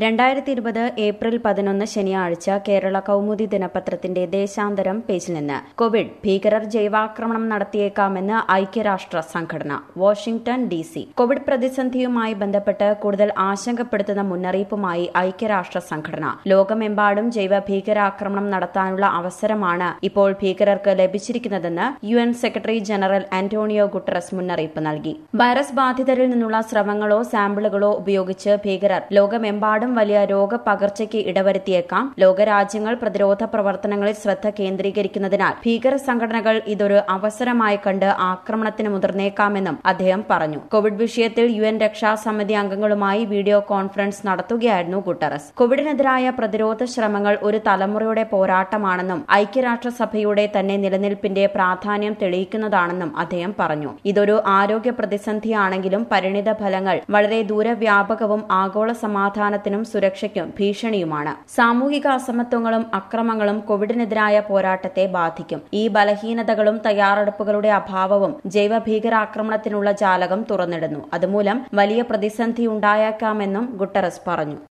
രണ്ടായിരത്തി ഇരുപത് ഏപ്രിൽ പതിനൊന്ന് ശനിയാഴ്ച കേരള കൗമുദി ദിനപത്രത്തിന്റെ ദേശാന്തരം പേജിൽ നിന്ന് കോവിഡ് ഭീകരർ ജൈവാക്രമണം നടത്തിയേക്കാമെന്ന് ഐക്യരാഷ്ട്ര സംഘടന വാഷിംഗ്ടൺ ഡി സി കോവിഡ് പ്രതിസന്ധിയുമായി ബന്ധപ്പെട്ട് കൂടുതൽ ആശങ്കപ്പെടുത്തുന്ന മുന്നറിയിപ്പുമായി ഐക്യരാഷ്ട്ര സംഘടന ലോകമെമ്പാടും ജൈവ ഭീകരാക്രമണം നടത്താനുള്ള അവസരമാണ് ഇപ്പോൾ ഭീകരർക്ക് ലഭിച്ചിരിക്കുന്നതെന്ന് U N secretary general Antonio Guterres മുന്നറിയിപ്പ് നൽകി വൈറസ് ബാധിതരിൽ നിന്നുള്ള സ്രവങ്ങളോ സാമ്പിളുകളോ ഉപയോഗിച്ച് ഭീകരർ ലോകമെമ്പാടും വലിയ രോഗപകർച്ചയ്ക്ക് ഇടവരുത്തിയേക്കാം ലോകരാജ്യങ്ങൾ പ്രതിരോധ പ്രവർത്തനങ്ങളിൽ ശ്രദ്ധ കേന്ദ്രീകരിക്കുന്നതിനാൽ ഭീകര സംഘടനകൾ ഇതൊരു അവസരമായി കണ്ട് ആക്രമണത്തിന് മുതിർന്നേക്കാമെന്നും അദ്ദേഹം പറഞ്ഞു കോവിഡ് വിഷയത്തിൽ യു എൻ രക്ഷാസമിതി അംഗങ്ങളുമായി വീഡിയോ കോൺഫറൻസ് നടത്തുകയായിരുന്നു ഗുട്ടറസ് കോവിഡിനെതിരായ പ്രതിരോധ ശ്രമങ്ങൾ ഒരു തലമുറയുടെ പോരാട്ടമാണെന്നും ഐക്യരാഷ്ട്രസഭയുടെ തന്നെ നിലനിൽപ്പിന്റെ പ്രാധാന്യം തെളിയിക്കുന്നതാണെന്നും അദ്ദേഹം പറഞ്ഞു ഇതൊരു ആരോഗ്യ പ്രതിസന്ധിയാണെങ്കിലും പരിണിത ഫലങ്ങൾ വളരെ ദൂരവ്യാപകവും ആഗോള സമാധാനത്തിനും സുരക്ഷയ്ക്കും ഭീഷണിയുമാണ് സാമൂഹിക അസമത്വങ്ങളും അക്രമങ്ങളും കോവിഡിനെതിരായ പോരാട്ടത്തെ ബാധിക്കും ഈ ബലഹീനതകളും തയ്യാറെടുപ്പുകളുടെ അഭാവവും ജൈവ ഭീകരാക്രമണത്തിനുള്ള ജാലകം തുറന്നിടുന്നു അതുമൂലം വലിയ പ്രതിസന്ധി ഉണ്ടായേക്കാമെന്നും ഗുട്ടറസ് പറഞ്ഞു